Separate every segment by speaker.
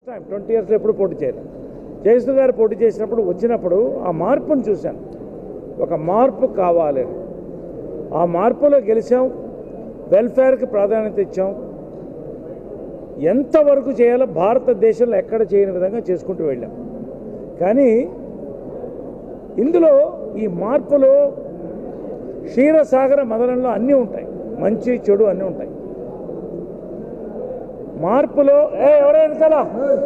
Speaker 1: time twenty ఇయర్స్లో ఎప్పుడు పోటీ చేయలేదు జయసు గారు పోటీ చేసినప్పుడు వచ్చినప్పుడు ఆ మార్పును చూశాను ఒక మార్పు కావాలి ఆ మార్పులో గెలిచాం వెల్ఫేర్కి ప్రాధాన్యత ఇచ్చాం ఎంతవరకు చేయాలో భారతదేశంలో ఎక్కడ చేయని విధంగా చేసుకుంటూ వెళ్ళాం కానీ ఇందులో ఈ మార్పులో క్షీరసాగర మదనంలో అన్నీ ఉంటాయి మంచి చెడు అన్నీ ఉంటాయి మార్పులో ఏ ఎవరైనా కదా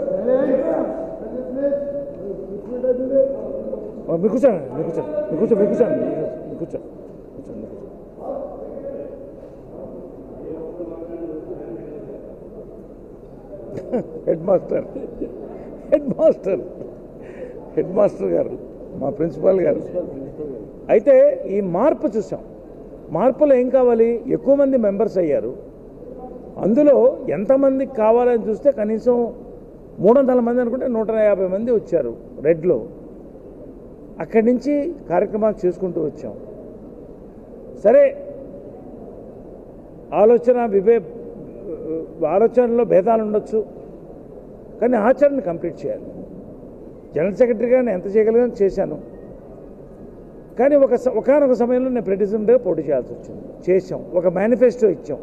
Speaker 1: మీరు కూర్చోండి మీరు కూర్చోండి మీరు కూర్చో మీరు కూర్చోండి మీరు కూర్చో కూర్చోండి head master head master head master గారు మా ప్రిన్సిపాల్ గారు అయితే ఈ మార్పు చూసాం మార్పులో ఏం కావాలి ఎక్కువ మంది మెంబర్స్ అయ్యారు అందులో ఎంతమందికి కావాలని చూస్తే కనీసం మూడు వందల మంది అనుకుంటే నూట యాభై మంది వచ్చారు రెడ్లో అక్కడి నుంచి కార్యక్రమాలు చేసుకుంటూ వచ్చాం సరే ఆలోచన వివే ఆలోచనలో భేదాలు ఉండొచ్చు కానీ ఆచరణ కంప్లీట్ చేయాలి జనరల్ సెక్రటరీగా నేను ఎంత చేయగలిగానో చేశాను కానీ ఒక స- ఒకానొక సమయంలో నేను ప్రెసిడెంట్గా పోటీ చేయాల్సి వచ్చింది చేసాం ఒక మేనిఫెస్టో ఇచ్చాం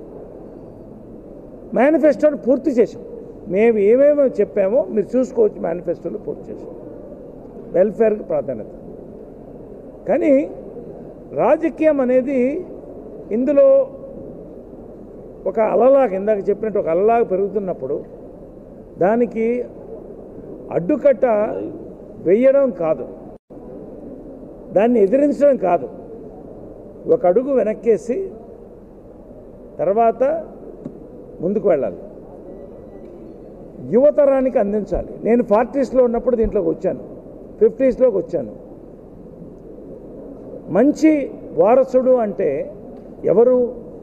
Speaker 1: మేనిఫెస్టోని పూర్తి చేసాం మేము ఏమేమి చెప్పామో మీరు చూసుకోవచ్చు మేనిఫెస్టోలో పూర్తి చేసాం వెల్ఫేర్కి ప్రాధాన్యత కానీ రాజకీయం అనేది ఇందులో ఒక అలలాగా ఇందాక చెప్పినట్టు ఒక అలలాగా పెరుగుతున్నప్పుడు దానికి అడ్డుకట్ట వెయ్యడం కాదు దాన్ని ఎదిరించడం కాదు ఒక అడుగు వెనక్కేసి తర్వాత ముందుకు వెళ్ళాలి యువతరానికి అందించాలి నేను ఫార్టీస్లో ఉన్నప్పుడు దీంట్లోకి వచ్చాను ఫిఫ్టీస్లోకి వచ్చాను మంచి వారసుడు అంటే ఎవరు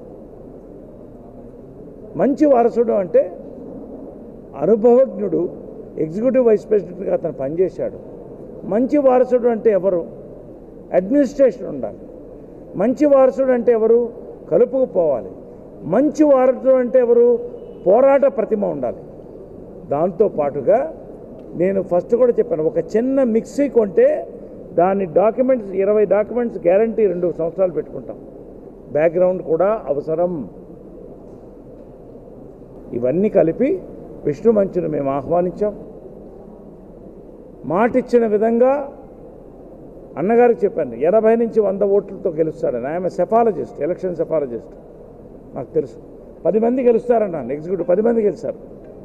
Speaker 1: మంచి వారసుడు అంటే అనుభవజ్ఞుడు ఎగ్జిక్యూటివ్ వైస్ ప్రెసిడెంట్గా అతను పనిచేశాడు మంచి వారసుడు అంటే ఎవరు అడ్మినిస్ట్రేషన్ ఉండాలి మంచి వారసుడు అంటే ఎవరు కలుపుకుపోవాలి మంచి వారసుడు అంటే ఎవరు పోరాట ప్రతిమ ఉండాలి దాంతో పాటుగా నేను ఫస్ట్ కూడా చెప్పాను ఒక చిన్న మిక్సీ కొంటే దాని డాక్యుమెంట్స్ ఇరవై డాక్యుమెంట్స్ గ్యారంటీ రెండు సంవత్సరాలు పెట్టుకుంటాం బ్యాక్గ్రౌండ్ కూడా అవసరం ఇవన్నీ కలిపి విష్ణు మంచును మేము ఆహ్వానించాం మాటిచ్చిన విధంగా అన్నగారికి చెప్పాను ఎనభై నుంచి వంద ఓట్లతో గెలుస్తాడని ఆయన సెఫాలజిస్ట్ ఎలక్షన్ సెఫాలజిస్ట్ నాకు తెలుసు పది మంది గెలుస్తారన్నాను ఎగ్జిక్యూటివ్ పది మంది గెలిచారు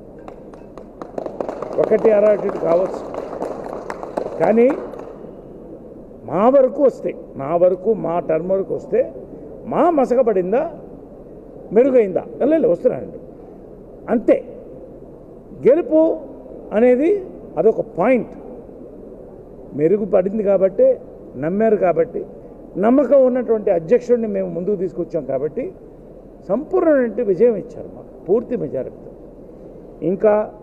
Speaker 1: ఒకటి అర అటు ఇటు కావచ్చు కానీ మా వరకు వస్తే నా వరకు మా టర్మ్ వరకు వస్తే మా మసకబడిందా మెరుగైందా లేదు వస్తున్నానండి అంతే గెలుపు అనేది అదొక పాయింట్ మెరుగుపడింది కాబట్టి నమ్మారు కాబట్టి నమ్మకం ఉన్నటువంటి అధ్యక్షుడిని మేము ముందుకు తీసుకొచ్చాం కాబట్టి సంపూర్ణమైన విజయం ఇచ్చారు మాకు పూర్తి మెజారిటీతో ఇంకా